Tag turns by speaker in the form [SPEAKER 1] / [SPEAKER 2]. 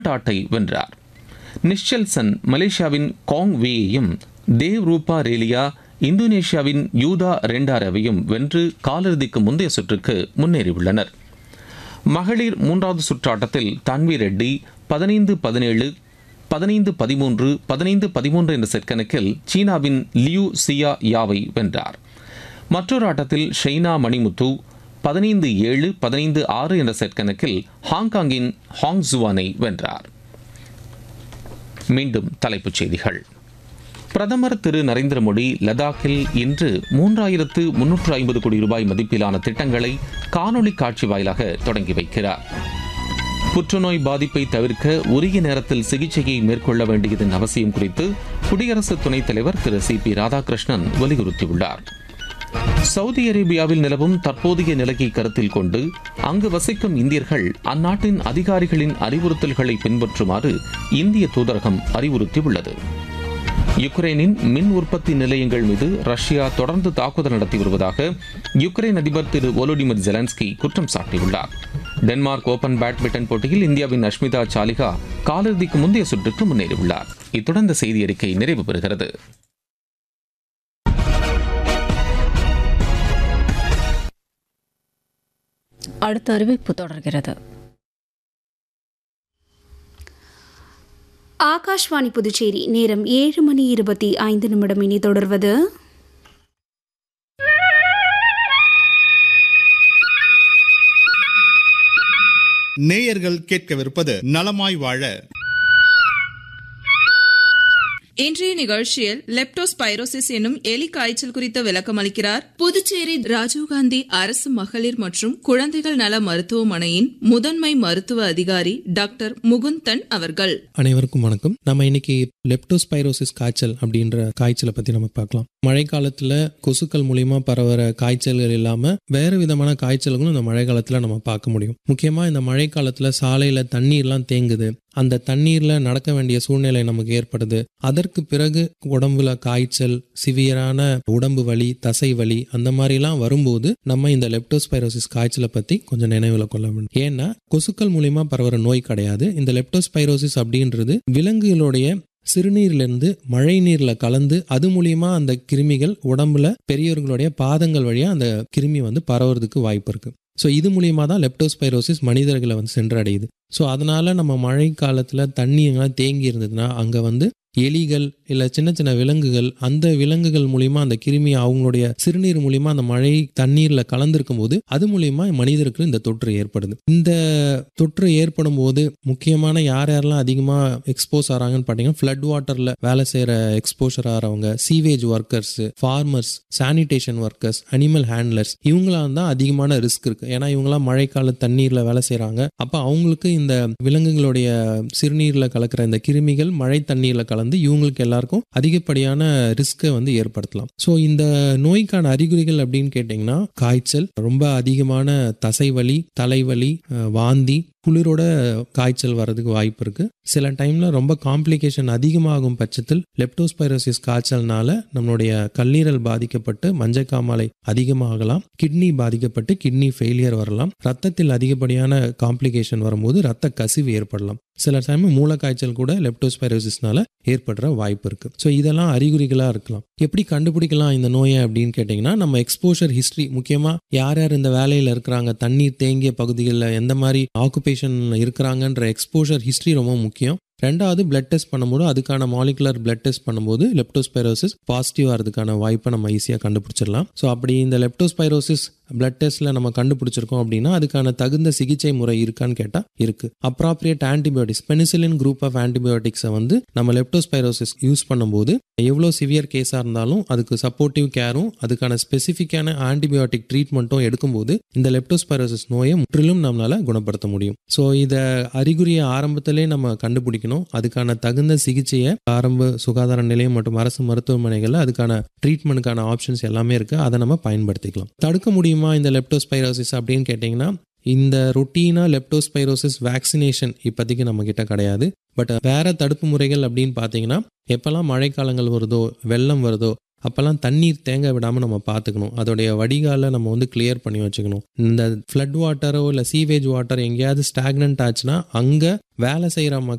[SPEAKER 1] டாட்டை வென்றார் நிஷல்சன் மலேசியாவின் காங் வேயையும் தேவ் ரூபா ரேலியா இந்தோனேஷியாவின் யூதா ரெண்டாரவையும் வென்று காலிறுதிக்கு முந்தைய சுற்றுக்கு முன்னேறியுள்ளனர் மகளிர் மூன்றாவது சுற்றாட்டத்தில் தன்வி ரெட்டி பதினைந்து பதினேழு பதினைந்து பதிமூன்று பதினைந்து பதிமூன்று என்ற செட் கணக்கில் சீனாவின் லியூ சியா யாவை வென்றார் மற்றொரு ஆட்டத்தில் ஷெய்னா மணிமுத்து பதினைந்து ஏழு பதினைந்து ஆறு என்ற செட் கணக்கில் ஹாங்காங்கின் ஹாங் ஜுவானை வென்றார் மீண்டும் தலைப்புச் செய்திகள் பிரதமர் திரு நரேந்திர மோடி லடாக்கில் இன்று மூன்றாயிரத்து முன்னூற்று ஐம்பது கோடி ரூபாய் மதிப்பிலான திட்டங்களை காணொளி காட்சி வாயிலாக தொடங்கி வைக்கிறார் புற்றுநோய் பாதிப்பை தவிர்க்க உரிய நேரத்தில் சிகிச்சையை மேற்கொள்ள வேண்டியதன் அவசியம் குறித்து குடியரசு துணைத் தலைவர் திரு சி பி ராதாகிருஷ்ணன் வலியுறுத்தியுள்ளார் சவுதி அரேபியாவில் நிலவும் தற்போதைய நிலையை கருத்தில் கொண்டு அங்கு வசிக்கும் இந்தியர்கள் அந்நாட்டின் அதிகாரிகளின் அறிவுறுத்தல்களை பின்பற்றுமாறு இந்திய தூதரகம் அறிவுறுத்தியுள்ளது யுக்ரைனின் மின் உற்பத்தி நிலையங்கள் மீது ரஷ்யா தொடர்ந்து தாக்குதல் நடத்தி வருவதாக யுக்ரைன் அதிபர் திரு ஒலோடிமிர் ஜெலன்ஸ்கி குற்றம் சாட்டியுள்ளார் டென்மார்க் ஓபன் பேட்மிண்டன் போட்டியில் இந்தியாவின் அஷ்மிதா சாலிகா காலிறுதிக்கு முந்தைய சுற்றுக்கு முன்னேறியுள்ளார் இத்துடன் இந்த செய்தி அறிக்கை நிறைவு பெறுகிறது
[SPEAKER 2] அடுத்த அறிவிப்பு தொடர்கிறது
[SPEAKER 3] ஆகாஷ்வாணி புதுச்சேரி நேரம் ஏழு மணி இருபத்தி ஐந்து நிமிடம் இனி தொடர்வது
[SPEAKER 4] நேயர்கள் கேட்கவிருப்பது நலமாய் வாழ
[SPEAKER 5] இன்றைய நிகழ்ச்சியில் லெப்டோஸ்பைரோசிஸ் என்னும் எலி காய்ச்சல் குறித்த விளக்கம் அளிக்கிறார் புதுச்சேரி ராஜீவ்காந்தி அரசு மகளிர் மற்றும் குழந்தைகள் நல மருத்துவமனையின் முதன்மை மருத்துவ அதிகாரி டாக்டர் முகுந்தன் அவர்கள்
[SPEAKER 6] அனைவருக்கும் வணக்கம் நம்ம இன்னைக்கு லெப்டோஸ்பைரோசிஸ் காய்ச்சல் அப்படின்ற காய்ச்சலை பத்தி நம்ம பார்க்கலாம் மழை காலத்துல கொசுக்கள் மூலியமா பரவுற காய்ச்சல்கள் இல்லாம வேறு விதமான காய்ச்சல்களும் இந்த மழை காலத்துல நம்ம பார்க்க முடியும் முக்கியமா இந்த மழை காலத்துல சாலையில தண்ணீர்லாம் தேங்குது அந்த தண்ணீர்ல நடக்க வேண்டிய சூழ்நிலை நமக்கு ஏற்படுது அதற்கு பிறகு உடம்புல காய்ச்சல் சிவியரான உடம்பு வலி தசை வலி அந்த மாதிரிலாம் வரும்போது நம்ம இந்த லெப்டோஸ்பைரோசிஸ் காய்ச்சலை பத்தி கொஞ்சம் நினைவுல கொள்ள வேண்டும் ஏன்னா கொசுக்கள் மூலியமா பரவுற நோய் கிடையாது இந்த லெப்டோஸ்பைரோசிஸ் அப்படின்றது விலங்குகளுடைய சிறுநீர்லேருந்து மழை நீர்ல கலந்து அது மூலியமா அந்த கிருமிகள் உடம்புல பெரியவர்களுடைய பாதங்கள் வழியா அந்த கிருமி வந்து பரவுறதுக்கு வாய்ப்பு இருக்கு ஸோ இது மூலியமா தான் லெப்டோஸ்பைரோசிஸ் மனிதர்களை வந்து சென்றடையுது ஸோ அதனால நம்ம மழை காலத்துல தண்ணி எங்கெல்லாம் தேங்கி இருந்ததுன்னா அங்க வந்து எலிகள் இல்லை சின்ன சின்ன விலங்குகள் அந்த விலங்குகள் மூலியமா அந்த கிருமி அவங்களுடைய சிறுநீர் மூலியமா அந்த மழை தண்ணீர்ல கலந்திருக்கும் போது அது மூலியமா மனிதருக்கு இந்த தொற்று ஏற்படுது இந்த தொற்று ஏற்படும் போது முக்கியமான யார் யாரெல்லாம் அதிகமா எக்ஸ்போஸ் ஆறாங்கன்னு பார்த்தீங்கன்னா ஃப்ளட் வாட்டர்ல வேலை செய்யற எக்ஸ்போஷர் ஆகிறவங்க sewage workers farmers sanitation workers animal handlers இவங்களாம் தான் அதிகமான ரிஸ்க் இருக்கு ஏன்னா இவங்களாம் மழைக்கால தண்ணீர்ல வேலை செய்யறாங்க அப்ப அவங்களுக்கு இந்த விலங்குகளுடைய சிறுநீர்ல கலக்கிற இந்த கிருமிகள் மழை தண்ணீர்ல கலந்து இவங்களுக்கு எல்லாருக்கும் அதிகப்படியான ரிஸ்க்கை வந்து ஏற்படுத்தலாம் ஸோ இந்த நோய்க்கான அறிகுறிகள் அப்படின்னு கேட்டிங்கன்னா காய்ச்சல் ரொம்ப அதிகமான தசைவலி தலைவலி அஹ், வாந்தி குளிரோட காய்ச்சல் வர்றதுக்கு வாய்ப்பு இருக்கு சில டைம்ல ரொம்ப காம்ப்ளிகேஷன் அதிகமாகும் பட்சத்தில் லெப்டோஸ்பைரோசிஸ் காய்ச்சல்னால நம்மளுடைய கல்லீரல் பாதிக்கப்பட்டு மஞ்சக்காமலை அதிகமாகலாம் கிட்னி பாதிக்கப்பட்டு கிட்னி ஃபெயிலியர் வரலாம் ரத்தத்தில் அதிகப்படியான காம்ப்ளிகேஷன் வரும்போது ரத்த கசிவு ஏற்படலாம் சில டைம் மூலக்காய்ச்சல் கூட லெப்டோஸ்பைரோசிஸ்னால ஏற்படுற வாய்ப்பு இருக்கு ஸோ இதெல்லாம் அறிகுறிகளா இருக்கலாம் எப்படி கண்டுபிடிக்கலாம் இந்த நோயை அப்படின்னு கேட்டிங்கன்னா நம்ம எக்ஸ்போஷர் ஹிஸ்டரி முக்கியமா யார் யார் இந்த வேலையில இருக்கிறாங்க தண்ணீர் தேங்கிய பகுதிகளில் எந்த மாதிரி ஆக்குபேஷன் இருக்கிறாங்கன்ற எக்ஸ்போஷர் ஹிஸ்டரி ரொம்ப முக்கியம் ரெண்டாவது பிளட் டெஸ்ட் பண்ணும்போது அதுக்கான மாலிகுலர் பிளட் டெஸ்ட் பண்ணும்போது லெப்டோஸ்பைரோசிஸ் பாசிட்டிவ் வரதுக்கான வாய்ப்பை நம்ம ஈஸியாக கண்டுபிடிச்சிடலாம் ஸோ அப்படி இந்த லெப்டோஸ்பைரோசிஸ் பிளட் டெஸ்ட்டில் நம்ம கண்டுபிடிச்சிருக்கோம் அப்படின்னா அதுக்கான தகுந்த சிகிச்சை முறை இருக்கான்னு கேட்டால் இருக்கு appropriate antibiotics penicillin group of ஆன்டிபயோட்டிக்ஸை வந்து நம்ம லெப்டோஸ்பைரோசிஸ் யூஸ் பண்ணும்போது எவ்வளோ சிவியர் கேஸாக இருந்தாலும் அதுக்கு சப்போர்ட்டிவ் கேரும் அதுக்கான ஸ்பெசிஃபிக்கான ஆன்டிபயோட்டிக் ட்ரீட்மெண்ட்டும் எடுக்கும்போது இந்த லெப்டோஸ்பைரோசிஸ் நோயை முற்றிலும் நம்மளால குணப்படுத்த முடியும் ஸோ இதை அறிகுறியை ஆரம்பத்திலே நம்ம கண்டுபிடிக்கணும் அதுக்கான தகுந்த சிகிச்சையை ஆரம்ப சுகாதார நிலையம் மற்றும் அரசு மருத்துவமனைகளில் அதுக்கான ட்ரீட்மெண்ட்டுக்கான ஆப்ஷன்ஸ் எல்லாமே இருக்கு அதை நம்ம பயன்படுத்திக்கலாம் தடுக்க முடியுமா இந்த லெப்டோஸ்பைரோசிஸ் அப்படின்னு கேட்டிங்கன்னா இந்த ரொட்டீனா லெப்டோஸ்பைரோசிஸ் வேக்சினேஷன் இப்போதைக்கு நம்ம கிட்ட கிடையாது பட் வேற தடுப்பு முறைகள் அப்படின்னு பார்த்தீங்கன்னா எப்பெல்லாம் மழைக்காலங்கள் வருதோ வெள்ளம் வருதோ அப்போல்லாம் தண்ணீர் தேங்க விடாமல் நம்ம பார்த்துக்கணும் அதோடைய வடிகாலை நம்ம வந்து கிளியர் பண்ணி வச்சுக்கணும் இந்த ஃப்ளட் வாட்டரோ இல்லை சீவேஜ் வாட்டர் எங்கேயாவது ஸ்டாக்னன்ட் ஆச்சுன்னா அங்கே வேலை செய்கிற